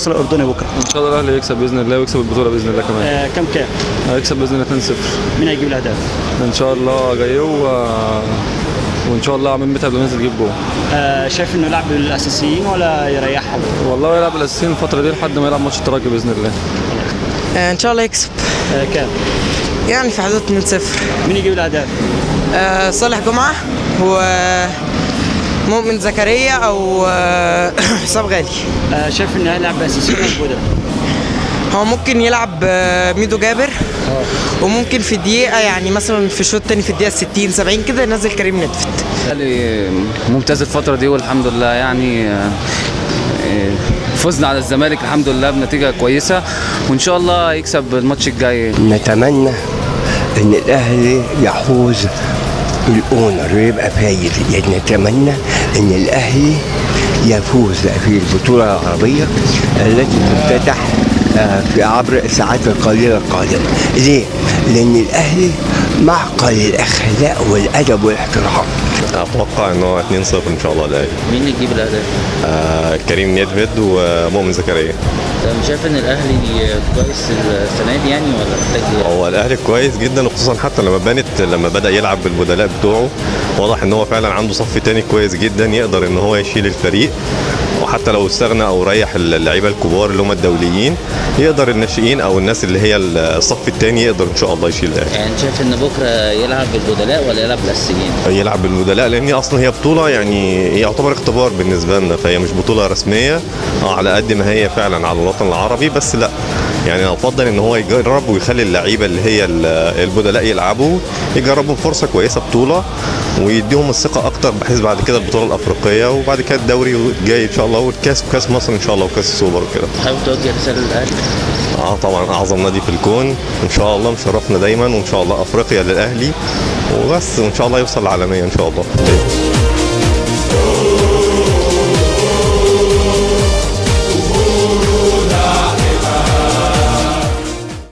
المصري الاردني بكره ان شاء الله الاهلي يكسب باذن الله ويكسب البطوله باذن الله كمان آه كم كام هيكسب باذن الله 2-0 مين هيجيب الاهداف ان شاء الله جاي و... وان شاء الله عماد متعب لما ينزل يجيب جول آه شايف انه يلعب بالاساسيين ولا يريحهم والله يلعب الاساسيين الفتره دي لحد ما يلعب ماتش الترجي باذن الله آه، ان شاء الله يكسب آه كام يعني في حدود 2-0 مين يجيب الاهداف آه، صالح جمعه و مؤمن زكريا او آه، حسام غالي آه شايف انه هيلعب باساسيين ولا بدلاء هو ممكن يلعب آه، ميدو جابر وممكن في دقيقه يعني مثلا في الشوط الثاني في الدقيقه 60 70 كده ينزل كريم ندفت الاهلي ممتاز الفترة دي والحمد لله يعني آه، آه، فزنا على الزمالك الحمد لله بنتيجة كويسة وإن شاء الله يكسب الماتش الجاي نتمنى ان الاهلي يحوز الاونر ويبقى فايز يعني نتمنى ان الاهلي يفوز في البطوله العربيه التي تفتتح آه، في عبر الساعات القليله القادمه ليه؟ لان الاهلي معقل الاخلاق والادب والاحترام اتوقع ان هو 2-0 ان شاء الله الاهلي مين اللي يجيب الأهداف؟ آه كريم نيدفيد ومؤمن زكريا شايف إن الأهلي كويس السنة دي يعني ولا محتاج هو الاهلي كويس جدا وخصوصا حتى لما بانت لما بدا يلعب بالبدلاء بتوعه واضح ان هو فعلا عنده صف تاني كويس جدا يقدر ان هو يشيل الفريق وحتى لو استغنى او ريح اللعيبه الكبار اللي هم الدوليين يقدر الناشئين او الناس اللي هي الصف الثاني يقدر ان شاء الله يشيل الاهلي يعني شايف إن بكرة يلعب بالبدلاء ولا يلعب بالأساسيين؟ يلعب بالبدلاء لان هي اصلا هي بطوله يعني هي يعتبر اختبار بالنسبه لنا فهي مش بطوله رسميه اه على قد ما هي فعلا على الوطن العربي بس لا يعني انا افضل ان هو يجرب ويخلي اللعيبه اللي هي ال- البدلاء يلعبوا يجربوا فرصه كويسه بطوله ويديهم الثقه اكتر بحيث بعد كده البطوله الافريقيه وبعد كده الدوري جاي ان شاء الله والكاس وكاس مصر ان شاء الله وكاس السوبر وكده حابب توجه رسالة للأهلي؟ اه طبعا اعظم نادي في الكون ان شاء الله مشرفنا دايما وان شاء الله افريقيا للاهلي وبس وان شاء الله يوصل العالميه ان شاء الله